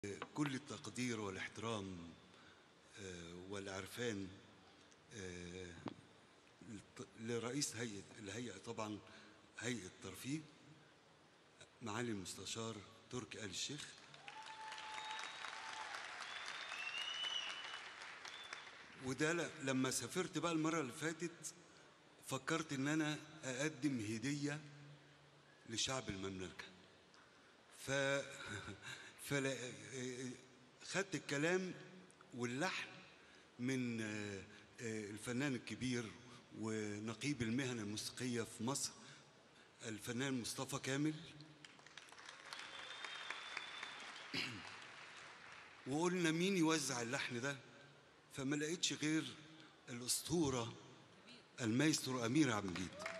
كل التقدير والاحترام آه، والعرفان آه، للت- لرئيس هيئة الهيئة طبعا هيئة ترفيه معالي المستشار تركي آل الشيخ وده ل- لما سافرت بقى المرة اللي فاتت فكرت ان انا اقدم هدية لشعب المملكة ف فلا خدت الكلام واللحن من آه، آه، الفنان الكبير ونقيب المهنة الموسيقية في مصر الفنان مصطفى كامل وقلنا مين يوزع اللحن ده فما لقيتش غير الأسطورة المايسترو أمير عبد المجيد